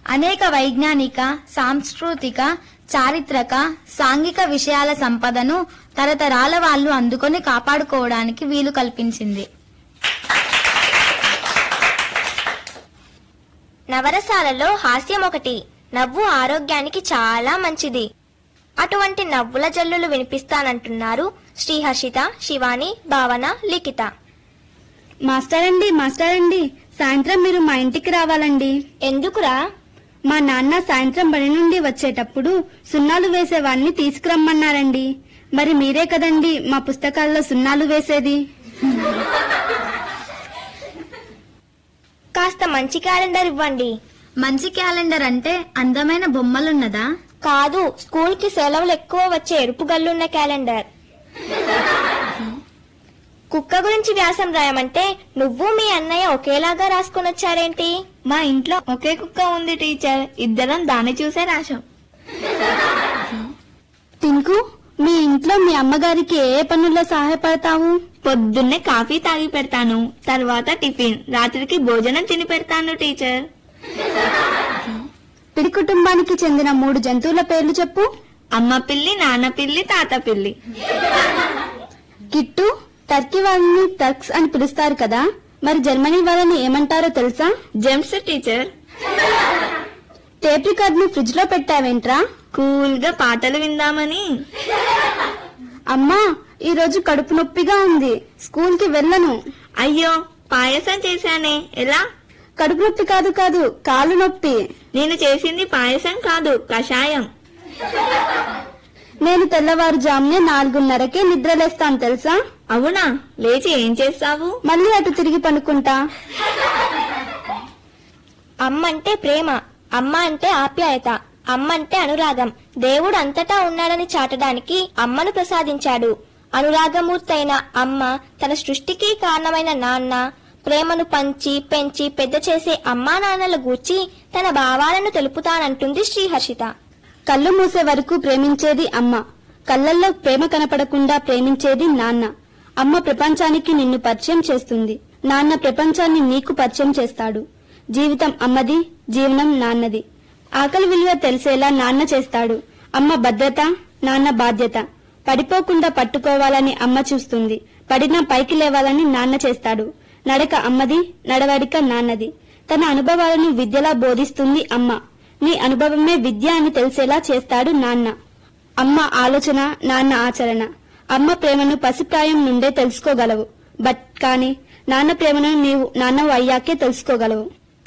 అనేక వైజ్ఞానిక సాంస్కృతిక చారిత్రక సాంఘిక విషయాల సంపదను తరతరాల వాళ్ళు అందుకొని కాపాడుకోవడానికి వీలు కల్పించింది నవరసాలలో హాస్యం ఒకటి నవ్వు ఆరోగ్యానికి చాలా మంచిది అటువంటి నవ్వుల జల్లులు వినిపిస్తానంటున్నారు శ్రీహర్షిత శివాని భావన లిఖిత మాస్టర్ అండి మాస్టర్ అండి సాయంత్రం మీరు మా ఇంటికి రావాలండి ఎందుకురా మా నాన్న సాయంత్రం బడి నుండి వచ్చేటప్పుడు సున్నాలు వేసేవాడిని తీసుకురమ్మన్నారండి మరి మీరే కదండి మా పుస్తకాల్లో సున్నాలు వేసేది కాస్త మంచి క్యాలెండర్ ఇవ్వండి మంచి క్యాలెండర్ అంటే అందమైన బొమ్మలున్నదా కాదు స్కూల్ కి సెలవులు ఎక్కువ వచ్చే ఎరుపు గల్లున్న క్యాలెండర్ కుక్క గురించి వ్యాసం రాయమంటే నువ్వు మీ అన్నయ్య ఒకేలాగా రాసుకొని వచ్చారేంటి మా ఇంట్లో ఒకే కుక్క ఉంది టీచర్ ఇద్దరం దాన్ని చూసే రాశాం టింకు మీ ఇంట్లో మీ అమ్మగారికి ఏ ఏ పనుల్లో సహాయపడతావు పొద్దున్నే కాఫీ తాగి పెడతాను తర్వాత టిఫిన్ రాత్రికి భోజనం తిని పెడతాను టీచర్ పిడి కుటుంబానికి చెందిన మూడు జంతువుల పేర్లు చెప్పు అమ్మ పిల్లి నాన్న పిల్లి తాత పిల్లి కిట్టు టర్కీ వాళ్ళని టర్క్స్ అని పిలుస్తారు కదా మరి జర్మనీ వాళ్ళని ఏమంటారో తెలుసా జెమ్స్ టీచర్ టేప్ రికార్డ్ ని ఫ్రిడ్జ్ లో పెట్టావేంట్రా కూల్ గా పాటలు విందామని అమ్మా ఈ రోజు కడుపు నొప్పిగా ఉంది స్కూల్ కి వెళ్ళను అయ్యో పాయసం చేశానే ఎలా కడుపు నొప్పి కాదు కాదు కాలు నొప్పి నేను చేసింది పాయసం కాదు కషాయం నేను తెల్లవారుజామునే నాలుగున్నరకే నిద్రలేస్తాను తెలుసా అవునా లేచి ఏం చేస్తావు మళ్ళీ అటు తిరిగి పనుకుంటా అమ్మ అంటే ప్రేమ అమ్మ అంటే ఆప్యాయత అమ్మ అంటే అనురాగం దేవుడు అంతటా ఉన్నాడని చాటడానికి అమ్మను ప్రసాదించాడు అనురాగమూర్తయిన అమ్మ తన సృష్టికి కారణమైన నాన్న ప్రేమను పంచి పెంచి పెద్ద చేసే అమ్మా నాన్నల గూర్చి తన భావాలను తెలుపుతానంటుంది శ్రీహర్షిత కళ్ళు మూసే వరకు ప్రేమించేది అమ్మ కళ్ళల్లో ప్రేమ కనపడకుండా ప్రేమించేది నాన్న అమ్మ ప్రపంచానికి నిన్ను పరిచయం చేస్తుంది నాన్న ప్రపంచాన్ని నీకు పరిచయం చేస్తాడు జీవితం అమ్మది జీవనం నాన్నది ఆకలి విలువ తెలిసేలా నాన్న చేస్తాడు అమ్మ భద్రత నాన్న బాధ్యత పడిపోకుండా పట్టుకోవాలని అమ్మ చూస్తుంది పడినా పైకి లేవాలని నాన్న చేస్తాడు నడక అమ్మది నడవడిక నాన్నది తన అనుభవాలను విద్యలా బోధిస్తుంది అమ్మ నీ అనుభవమే విద్య అని తెలిసేలా చేస్తాడు నాన్న అమ్మ ఆలోచన నాన్న ఆచరణ అమ్మ ప్రేమను పసిప్రాయం నుండే తెలుసుకోగలవు బట్ కాని నాన్న ప్రేమను నీవు నాన్నవు అయ్యాకే తెలుసుకోగలవు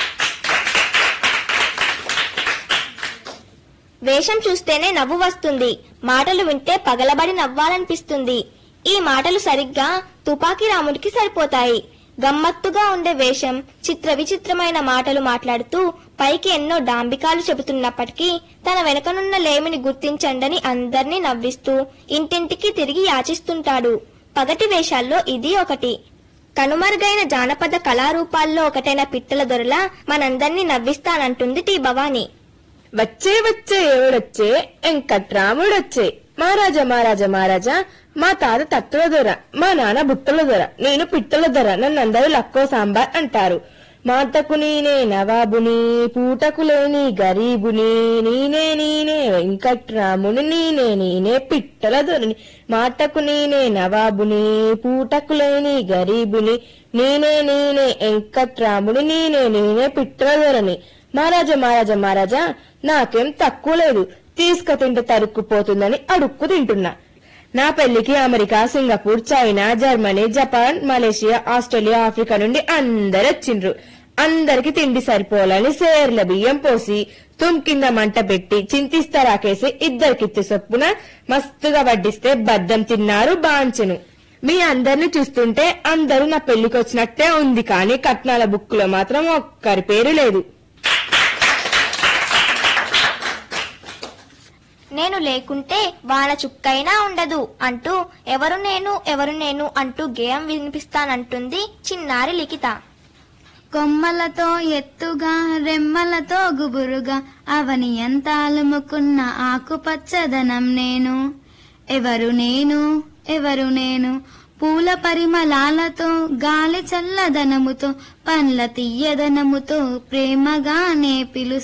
వేషం చూస్తేనే నవ్వు వస్తుంది మాటలు వింటే పగలబడి నవ్వాలనిపిస్తుంది ఈ మాటలు సరిగ్గా తుపాకీ రాముడికి సరిపోతాయి గమ్మత్తుగా ఉండే వేషం చిత్ర విచిత్రమైన మాటలు మాట్లాడుతూ పైకి ఎన్నో డాంబికాలు చెబుతున్నప్పటికీ తన వెనకనున్న లేమిని గుర్తించండని అందర్నీ నవ్విస్తూ ఇంటింటికి తిరిగి యాచిస్తుంటాడు పగటి వేషాల్లో ఇది ఒకటి కనుమరుగైన జానపద కళారూపాల్లో ఒకటైన పిట్టల దొరల మనందర్నీ నవ్విస్తానంటుంది టీ భవానీ వచ్చే వచ్చే ఎవడొచ్చే వెంకట్రాముడొచ్చే మహారాజా మహారాజా మహారాజా మా తాత తత్తుల దొర మా నాన్న బుట్టల దొర నేను పిట్టల దొర నన్ను అందరూ లక్కో సాంబార్ అంటారు మాటకు నేనే నవాబుని పూటకు లేని గరీబుని నేనే నేనే వెంకట్రాముని నేనే నేనే పిట్టల దొరని మాటకు నేనే నవాబుని పూటకు లేని గరీబుని నేనే నేనే వెంకట్రాముని నేనే నేనే పిట్టల దొరని మహారాజా మహారాజా మహారాజా నాకేం తక్కువ లేదు తీసుక తింటే తరుక్కుపోతుందని అడుక్కు తింటున్నా నా పెళ్లికి America Singapore China Germany Japan Malaysia Australia Africa నుండి అందరు వచ్చిండ్రు అందరికి తిండి సరిపోవాలని సేర్ల బియ్యం పోసి తుమ్ కింద మంట పెట్టి చింతిస్తరాకేసి ఇద్దరికిత్తి చొప్పున మస్తుగా వడ్డిస్తే బద్దం తిన్నారు బాంచెను మీ అందరిని చూస్తుంటే అందరూ నా పెళ్లికి వచ్చినట్టే ఉంది కానీ కట్నాల బుక్కులో మాత్రం ఒక్కరి పేరు లేదు నేను లేకుంటే వాన చుక్కైనా ఉండదు అంటూ ఎవరు నేను ఎవరు నేను అంటూ గేయం వినిపిస్తానంటుంది చిన్నారి లిఖిత కొమ్మలతో ఎత్తుగా రెమ్మలతో గుబురుగా అవని ఎంత అలుముకున్న ఆకుపచ్చదనం నేను ఎవరు నేను ఎవరు నేను పూల పరిమళాలతో గాలి చల్లదనముతో పండ్ల తీయదనముతో ప్రేమగానే పిలు